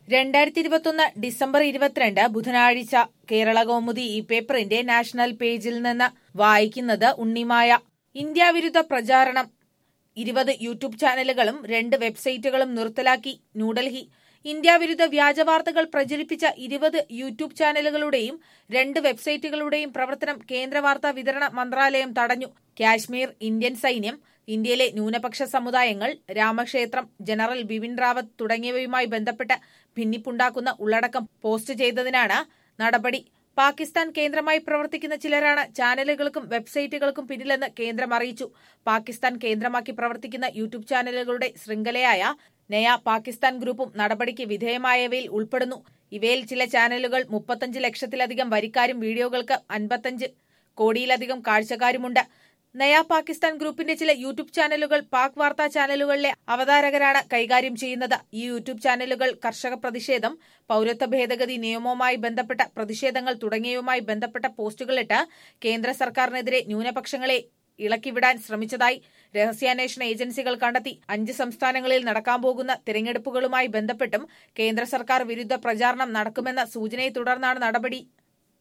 രണ്ടായിരത്തി ഇരുപത്തൊന്ന് ഡിസംബർ ഇരുപത്തിരണ്ട് ബുധനാഴ്ച കേരള കൗമുദി ഈ പേപ്പറിന്റെ നാഷണൽ പേജിൽ നിന്ന് വായിക്കുന്നത് ഉണ്ണിമായ ഇന്ത്യ വിരുദ്ധ പ്രചാരണം ഇരുപത് യൂട്യൂബ് ചാനലുകളും രണ്ട് വെബ്സൈറ്റുകളും നിർത്തലാക്കി ന്യൂഡൽഹി ഇന്ത്യ വിരുദ്ധ വ്യാജ വാർത്തകൾ പ്രചരിപ്പിച്ച ഇരുപത് യൂട്യൂബ് ചാനലുകളുടെയും രണ്ട് വെബ്സൈറ്റുകളുടെയും പ്രവർത്തനം കേന്ദ്ര വാർത്താ വിതരണ മന്ത്രാലയം തടഞ്ഞു കാശ്മീർ ഇന്ത്യൻ സൈന്യം ഇന്ത്യയിലെ ന്യൂനപക്ഷ സമുദായങ്ങൾ രാമക്ഷേത്രം ജനറൽ ബിപിൻ റാവത്ത് തുടങ്ങിയവയുമായി ബന്ധപ്പെട്ട് ഭിന്നിപ്പുണ്ടാക്കുന്ന ഉള്ളടക്കം പോസ്റ്റ് ചെയ്തതിനാണ് നടപടി പാകിസ്ഥാൻ കേന്ദ്രമായി പ്രവർത്തിക്കുന്ന ചിലരാണ് ചാനലുകൾക്കും വെബ്സൈറ്റുകൾക്കും പിന്നിലെന്ന് കേന്ദ്രം അറിയിച്ചു പാകിസ്ഥാൻ കേന്ദ്രമാക്കി പ്രവർത്തിക്കുന്ന യൂട്യൂബ് ചാനലുകളുടെ ശൃംഖലയായ നയ പാകിസ്ഥാൻ ഗ്രൂപ്പും നടപടിക്ക് വിധേയമായവയിൽ ഉൾപ്പെടുന്നു ഇവയിൽ ചില ചാനലുകൾ മുപ്പത്തഞ്ച് ലക്ഷത്തിലധികം വരിക്കാരും വീഡിയോകൾക്ക് അൻപത്തഞ്ച് കോടിയിലധികം കാഴ്ചക്കാരുമുണ്ട് നയ പാകിസ്ഥാൻ ഗ്രൂപ്പിന്റെ ചില യൂട്യൂബ് ചാനലുകൾ പാക് വാർത്താ ചാനലുകളിലെ അവതാരകരാണ് കൈകാര്യം ചെയ്യുന്നത് ഈ യൂട്യൂബ് ചാനലുകൾ കർഷക പ്രതിഷേധം പൌരത്വ ഭേദഗതി നിയമവുമായി ബന്ധപ്പെട്ട പ്രതിഷേധങ്ങൾ തുടങ്ങിയവയുമായി ബന്ധപ്പെട്ട പോസ്റ്റുകളിട്ട് കേന്ദ്ര സർക്കാരിനെതിരെ ന്യൂനപക്ഷങ്ങളെ ഇളക്കിവിടാൻ ശ്രമിച്ചതായി രഹസ്യാന്വേഷണ ഏജൻസികൾ കണ്ടെത്തി അഞ്ച് സംസ്ഥാനങ്ങളിൽ നടക്കാൻ പോകുന്ന തിരഞ്ഞെടുപ്പുകളുമായി ബന്ധപ്പെട്ടും കേന്ദ്ര സർക്കാർ വിരുദ്ധ പ്രചാരണം നടക്കുമെന്ന സൂചനയെ തുടർന്നാണ് നടപടി